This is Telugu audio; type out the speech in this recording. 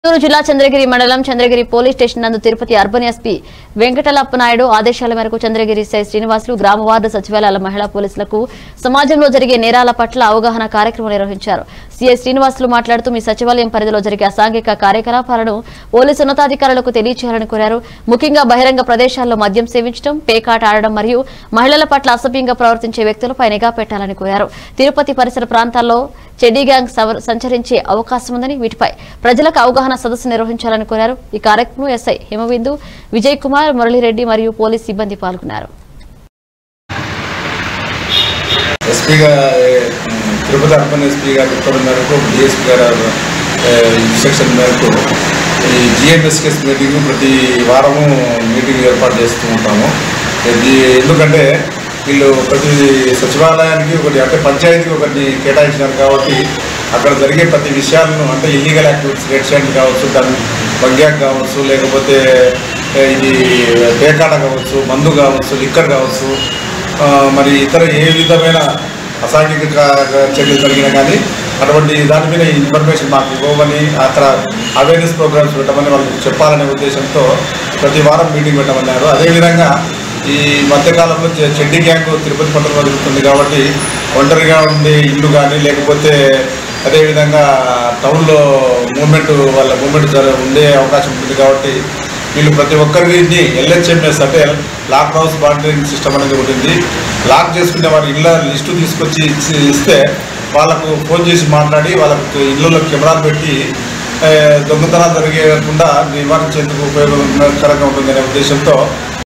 చిత్తూరు జిల్లా చంద్రగిరి మండలం చంద్రగిరి పోలీస్ స్టేషన్ నందు తిరుపతి అర్బన్ ఎస్పీ వెంకటలప్పనాయుడు ఆదేశాల మేరకు చంద్రగిరి సై శ్రీనివాసులు గ్రామ వార్డు సచివాలయాల మహిళా పోలీసులకు సమాజంలో జరిగే నేరాల పట్ల అవగాహన కార్యక్రమం నిర్వహించారు సీఐ శ్రీనివాసులు మాట్లాడుతూ మీ సచివాలయం పరిధిలో జరిగే అసాంఘిక కార్యకలాపాలను పోలీసు ఉన్నతాధికారులకు తెలియచేయాలని కోరారు ముఖ్యంగా బహిరంగ ప్రదేశాల్లో మద్యం సేవించడం పేకాట ఆడడం మరియు మహిళల పట్ల అసభ్యంగా ప్రవర్తించే వ్యక్తులపై నిఘా పెట్టాలని కోరారు తిరుపతి పరిసర ప్రాంతాల్లో చెడీ గ్యాంగ్ సవ- సంచరించే అవకాశం ఉందని వీటిపై ప్రజలకు అవగాహన సదస్సు నిర్వహించాలని కోరారు ఈ కార్యక్రమం ఎస్ఐ హిమబిందు విజయ్ కుమార్ మురళిరెడ్డి మరియు పోలీస్ సిబ్బంది పాల్గొన్నారు ఎస్పీ గారు తిరుపతి అర్బన్ ఎస్పీ గారి ఉత్తర్వుల మేరకు డిఎస్పీ గారు ఏ, ఇన్స్ట్రక్షన్ మేరకు ఈ జిఎంఎస్కేస్ మీటింగ్ ప్రతి వారము మీటింగ్ ఏర్పాటు చేస్తూ ఉంటాము ఇది ఎందుకంటే వీళ్ళు ప్రతి సచివాలయానికి ఒకటి అంటే పంచాయతీకి ఒకటి కేటాయించినారు కాబట్టి అక్కడ జరిగే ప్రతి విషయాలను అంటే ఇల్లీగల్ యాక్టివిటీస్ రెడ్ షాండ్ కావచ్చు దాని బంగ్యాక్ కావచ్చు లేకపోతే ఏ, ఇది పేకాట కావచ్చు మందు కావచ్చు లిక్కర్ కావచ్చు ఆ, మరి ఇతర ఏ విధమైన అసాంఘిక కా- చర్యలు జరిగినా కానీ అటువంటి దాని మీద ఇన్ఫర్మేషన్ మాకు ఇవ్వమని అక్కడ అవేర్నెస్ ప్రోగ్రామ్స్ పెట్టమని వాళ్ళకి చెప్పాలనే ఉద్దేశంతో ప్రతి వారం మీటింగ్ పెట్టమన్నారు అదేవిధంగా ఈ మధ్యకాలంలో చె- చెడ్డి గ్యాంగ్ తిరుపతి పట్టణంలో జరుగుతుంది కాబట్టి ఒంటరిగా ఉండే ఇల్లు కానీ లేకపోతే అదేవిధంగా టౌన్లో మూమెంట్ వాళ్ళ మూమెంట్ జర ఉండే అవకాశం ఉంటుంది కాబట్టి వీళ్ళు ప్రతి ఒక్కరిని ఎల్హెచ్ఎంఎస్ అంటే లాక్ హౌస్ మానిటరింగ్ సిస్టమ్ అనేది ఉంటుంది లాక్ చేసుకునే వారి ఇళ్ళ లిస్టు తీసుకొచ్చి ఇచ్చి ఇస్తే వాళ్ళకు ఫోన్ చేసి మాట్లాడి వాళ్ళకు ఇళ్ళలో కెమెరాలు పెట్టి ఆ, దొంగతనాలు జరగకుండా నివారించేందుకు ఉపయోగకరంగా ఉంటుందనే ఉద్దేశంతో